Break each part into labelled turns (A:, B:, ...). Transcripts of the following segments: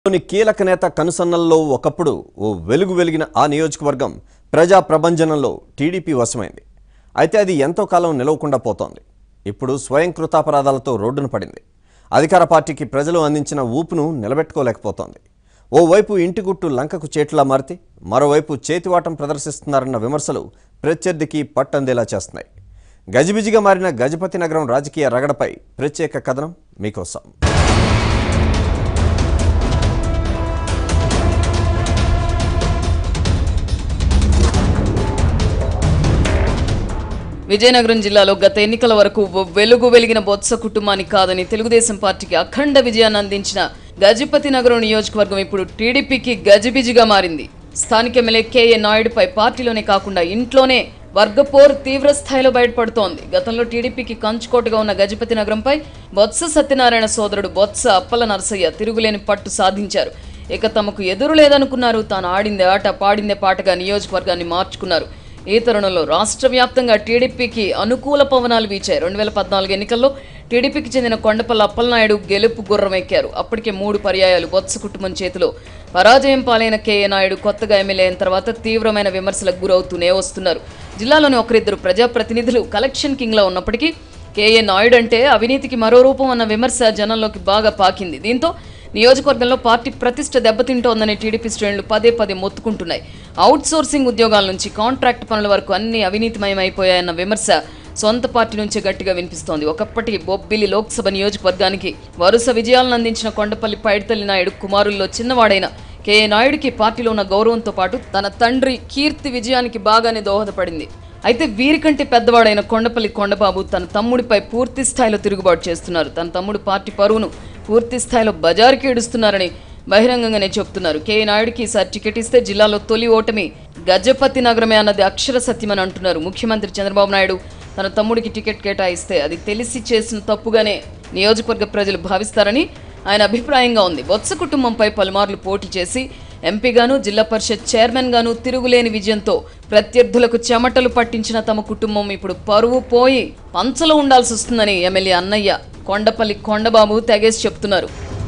A: లోని కీలక నేత కనుసన్నల్లో ఒకప్పుడు ఓ వెలుగు వెలిగిన ఆ నియోజకవర్గం ప్రజా ప్రభంజనంలో టీడీపీ వశమైంది అయితే అది ఎంతో కాలం నిలవకుండా పోతోంది ఇప్పుడు స్వయం కృతాపరాధాలతో రోడ్డున పడింది అధికార పార్టీకి ప్రజలు అందించిన ఊపును నిలబెట్టుకోలేకపోతోంది ఓవైపు ఇంటి గుట్టు లంకకు చేట్లా మారితే మరోవైపు చేతివాటం ప్రదర్శిస్తున్నారన్న విమర్శలు ప్రత్యర్థికి పట్టందేలా చేస్తున్నాయి గజిబిజిగా మారిన గజపతి నగరం రాజకీయ రగడపై ప్రత్యేక కథనం మీకోసం
B: విజయనగరం జిల్లాలో గత ఎన్నికల వరకు ఓ వెలుగు వెలిగిన బొత్స కుటుంబానికి కాదని తెలుగుదేశం పార్టీకి అఖండ విజయాన్ని అందించిన గజపతి నగరం నియోజకవర్గం ఇప్పుడు టీడీపీకి గజిబిజిగా మారింది స్థానిక ఎమ్మెల్యే కేఏ నాయుడుపై పార్టీలోనే కాకుండా ఇంట్లోనే వర్గపోర్ తీవ్ర స్థాయిలో బయటపడుతోంది గతంలో టీడీపీకి కంచుకోటగా ఉన్న గజపతి నగరంపై బొత్స సత్యనారాయణ సోదరుడు బొత్స అప్పల నరసయ్య తిరుగులేని పట్టు సాధించారు ఇక తమకు ఎదురు లేదనుకున్నారు తాను ఆడిందే ఆట పాడిందే పాటగా నియోజకవర్గాన్ని మార్చుకున్నారు ఈ తరుణంలో రాష్ట్ర వ్యాప్తంగా టీడీపీకి అనుకూల పవనాలు వీచాయి రెండు వేల పద్నాలుగు ఎన్నికల్లో టీడీపీకి చెందిన కొండపల్లి అప్పలనాయుడు గెలుపు గుర్రం ఎక్కారు అప్పటికే మూడు పర్యాయాలు బొత్స కుటుంబం చేతిలో పరాజయం పాలైన కేఏ నాయుడు కొత్తగా ఎమ్మెల్యే అయిన తర్వాత తీవ్రమైన విమర్శలకు గురవుతూనే వస్తున్నారు జిల్లాలోని ఒకరిద్దరు ప్రజాప్రతినిధులు కలెక్షన్ కింగ్లో ఉన్నప్పటికీ కేఏ నాయుడు అంటే అవినీతికి మరో రూపం అన్న విమర్శ జనంలోకి బాగా పాకింది దీంతో నియోజకవర్గంలో పార్టీ ప్రతిష్ట దెబ్బతింటోందని టీడీపీ శ్రేణులు పదే పదే మొత్తుకుంటున్నాయి అవుట్ సోర్సింగ్ ఉద్యోగాల నుంచి కాంట్రాక్ట్ పనుల వరకు అన్ని అవినీతిమయమైపోయాయన్న విమర్శ సొంత పార్టీ నుంచే గట్టిగా వినిపిస్తోంది ఒకప్పటి బొబ్బిలి లోక్సభ నియోజకవర్గానికి వరుస విజయాలను అందించిన కొండపల్లి పైడితల్లి నాయుడు కుమారుల్లో చిన్నవాడైన కేఏ నాయుడికి పార్టీలో ఉన్న గౌరవంతో పాటు తన తండ్రి కీర్తి విజయానికి బాగానే దోహదపడింది అయితే వీరికంటే పెద్దవాడైన కొండపల్లి కొండబాబు తన తమ్ముడిపై పూర్తి స్థాయిలో తిరుగుబాటు చేస్తున్నారు తన తమ్ముడు పార్టీ పరువును పూర్తి స్థాయిలో బజారుకి ఏడుస్తున్నారని బహిరంగంగానే చెప్తున్నారు కేఏ నాయుడికి ఈసారి టికెట్ ఇస్తే జిల్లాలో తొలి ఓటమి గజపతి నగరమే అన్నది అక్షర సత్యమని అంటున్నారు ముఖ్యమంత్రి చంద్రబాబు నాయుడు తన తమ్ముడికి టికెట్ కేటాయిస్తే అది తెలిసి చేసిన తప్పుగానే నియోజకవర్గ ప్రజలు భావిస్తారని ఆయన అభిప్రాయంగా ఉంది బొత్స కుటుంబంపై పలుమార్లు పోటీ చేసి ఎంపీగాను జిల్లా పరిషత్ చైర్మన్ గాను తిరుగులేని విజయంతో ప్రత్యర్థులకు చెమటలు పట్టించిన తమ కుటుంబం ఇప్పుడు పరువు పోయి పంచలో ఉండాల్సి వస్తుందని ఎమ్మెల్యే అన్నయ్య కొండపల్లి కొండబాబు తెగేసి చెప్తున్నారు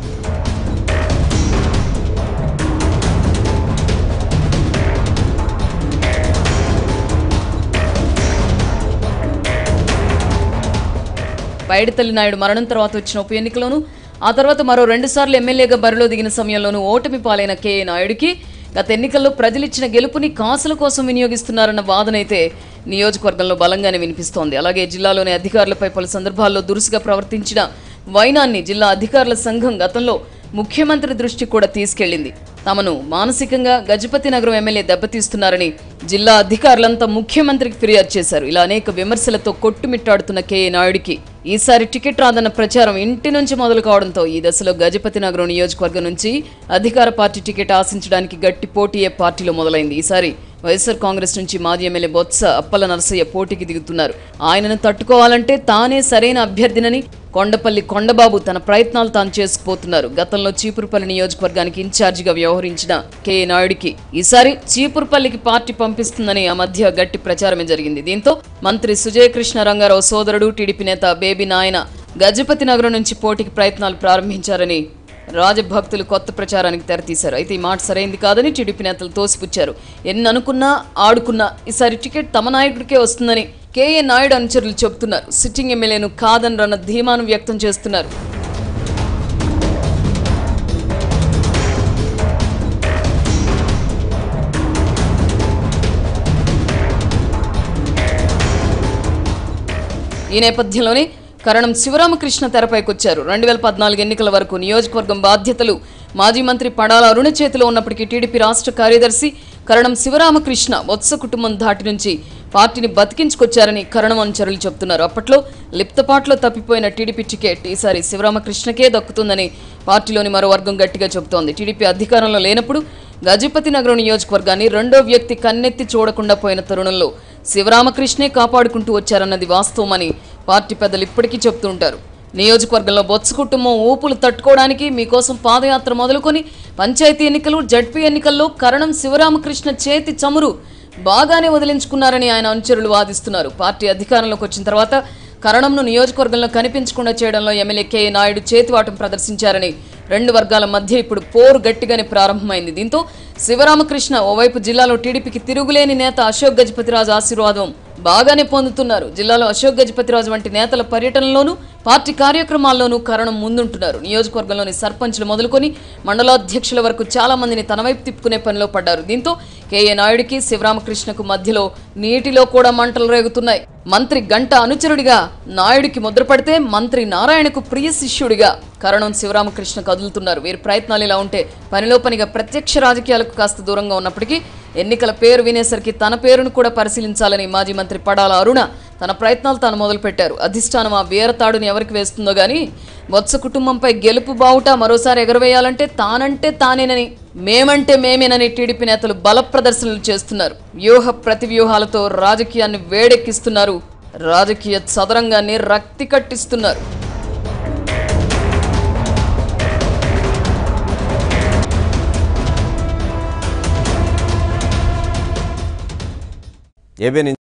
B: పైడితల్లి నాయుడు మరణం తర్వాత వచ్చిన ఉప ఎన్నికలోను ఆ తర్వాత మరో రెండుసార్లు ఎమ్మెల్యేగా బరిలో దిగిన సమయంలోనూ ఓటమి పాలైన కేఏ నాయుడికి గత ఎన్నికల్లో ప్రజలిచ్చిన గెలుపుని కాసుల కోసం వినియోగిస్తున్నారన్న వాదనైతే నియోజకవర్గంలో బలంగానే వినిపిస్తోంది అలాగే జిల్లాలోని అధికారులపై పలు సందర్భాల్లో దురుసుగా ప్రవర్తించిన వైనాన్ని జిల్లా అధికారుల సంఘం గతంలో ముఖ్యమంత్రి దృష్టి కూడా తీసుకెళ్లింది తమను మానసికంగా గజపతి నగరం ఎమ్మెల్యే దెబ్బతీస్తున్నారని జిల్లా అధికారులంతా ముఖ్యమంత్రికి ఫిర్యాదు చేశారు ఇలా అనేక విమర్శలతో కొట్టుమిట్టాడుతున్న కేఏ నాయుడికి ఈసారి టికెట్ రాదన్న ప్రచారం ఇంటి నుంచి మొదలు కావడంతో ఈ దశలో గజపతి నగరం నియోజకవర్గం నుంచి అధికార పార్టీ టికెట్ ఆశించడానికి గట్టి పోటీయే పార్టీలో మొదలైంది ఈసారి వైఎస్ఆర్ కాంగ్రెస్ నుంచి మాజీ ఎమ్మెల్యే బొత్స అప్పల నరసయ్య పోటీకి దిగుతున్నారు ఆయనను తట్టుకోవాలంటే తానే సరైన అభ్యర్థినని కొండపల్లి కొండబాబు తన ప్రయత్నాలు తాను చేసుకుపోతున్నారు గతంలో చీపురుపల్లి నియోజకవర్గానికి ఇన్ఛార్జిగా వ్యవహరించిన కె నాయుడికి ఈసారి చీపురుపల్లికి పార్టీ పంపిస్తుందని ఆ మధ్య గట్టి ప్రచారమే జరిగింది దీంతో మంత్రి సుజయ కృష్ణ రంగారావు సోదరుడు టీడీపీ నేత బేబీ నాయన గజపతి నగరం నుంచి పోటీకి ప్రయత్నాలు ప్రారంభించారని రాజభక్తులు కొత్త ప్రచారానికి తెరతీశారు అయితే ఈ మాట సరైంది కాదని టీడీపీ నేతలు తోసిపుచ్చారు ఎన్ని అనుకున్నా ఆడుకున్నా ఈసారి టికెట్ తమ నాయకుడికే వస్తుందని కేఏ నాయుడు అనుచరులు చెబుతున్నారు సిట్టింగ్ ఎమ్మెల్యేను కాదనరన్న ధీమాను వ్యక్తం చేస్తున్నారు ఈ నేపథ్యంలోనే కరణం శివరామకృష్ణ తెరపైకొచ్చారు రెండు వేల పద్నాలుగు ఎన్నికల వరకు నియోజకవర్గం బాధ్యతలు మాజీ మంత్రి పడాల అరుణ చేతిలో ఉన్నప్పటికీ టీడీపీ రాష్ట్ర కార్యదర్శి కరణం శివరామకృష్ణ వత్స కుటుంబం ధాటి నుంచి పార్టీని బతికించుకొచ్చారని కరణం అనుచరులు చెబుతున్నారు అప్పట్లో లిప్తపాట్లో తప్పిపోయిన టీడీపీ టికెట్ ఈసారి శివరామకృష్ణకే దక్కుతుందని పార్టీలోని మరో వర్గం గట్టిగా చెబుతోంది టీడీపీ అధికారంలో లేనప్పుడు గజపతి నగరం నియోజకవర్గాన్ని రెండో వ్యక్తి కన్నెత్తి చూడకుండా పోయిన తరుణంలో శివరామకృష్ణే కాపాడుకుంటూ వచ్చారన్నది వాస్తవమని పార్టీ పెద్దలు ఇప్పటికీ చెప్తుంటారు నియోజకవర్గంలో బొత్స కుటుంబం ఊపులు తట్టుకోవడానికి మీకోసం పాదయాత్ర మొదలుకొని పంచాయతీ ఎన్నికలు జడ్పీ ఎన్నికల్లో కరణం శివరామకృష్ణ చేతి చమురు బాగానే వదిలించుకున్నారని ఆయన అనుచరులు వాదిస్తున్నారు పార్టీ అధికారంలోకి వచ్చిన తర్వాత కరణంను నియోజకవర్గంలో కనిపించకుండా చేయడంలో ఎమ్మెల్యే కె నాయుడు చేతివాటం ప్రదర్శించారని రెండు వర్గాల మధ్య ఇప్పుడు పోరు గట్టిగానే ప్రారంభమైంది దీంతో శివరామకృష్ణ ఓవైపు జిల్లాలో టీడీపీకి తిరుగులేని నేత అశోక్ గజపతిరాజు ఆశీర్వాదం బాగానే పొందుతున్నారు జిల్లాలో అశోక్ గజపతిరాజు వంటి నేతల పర్యటనలోనూ పార్టీ కార్యక్రమాల్లోనూ కరణం ముందుంటున్నారు నియోజకవర్గంలోని సర్పంచ్లు మొదలుకొని మండలాధ్యక్షుల వరకు చాలా మందిని తన వైపు తిప్పుకునే పనిలో పడ్డారు దీంతో కేఏ నాయుడికి శివరామకృష్ణకు మధ్యలో నీటిలో కూడా మంటలు రేగుతున్నాయి మంత్రి గంట అనుచరుడిగా నాయుడికి ముద్రపడితే మంత్రి నారాయణకు ప్రియ శిష్యుడిగా కరణం శివరామకృష్ణ కదులుతున్నారు వీరి ప్రయత్నాలు ఇలా ఉంటే పనిలో పనిగా ప్రత్యక్ష రాజకీయాలకు కాస్త దూరంగా ఉన్నప్పటికీ ఎన్నికల పేరు వినేసరికి తన పేరును కూడా పరిశీలించాలని మాజీ మంత్రి పడాల అరుణ తన ప్రయత్నాలు తాను మొదలుపెట్టారు అధిష్టానం ఆ వీరతాడుని ఎవరికి వేస్తుందో గానీ బొత్స కుటుంబంపై గెలుపు బావుట మరోసారి ఎగరవేయాలంటే తానంటే తానేనని మేమంటే మేమేనని టీడీపీ నేతలు బల ప్రదర్శనలు చేస్తున్నారు వ్యూహ ప్రతి వ్యూహాలతో రాజకీయాన్ని వేడెక్కిస్తున్నారు రాజకీయ చదరంగాన్ని రక్తి కట్టిస్తున్నారు
A: ఏబీ నుంచి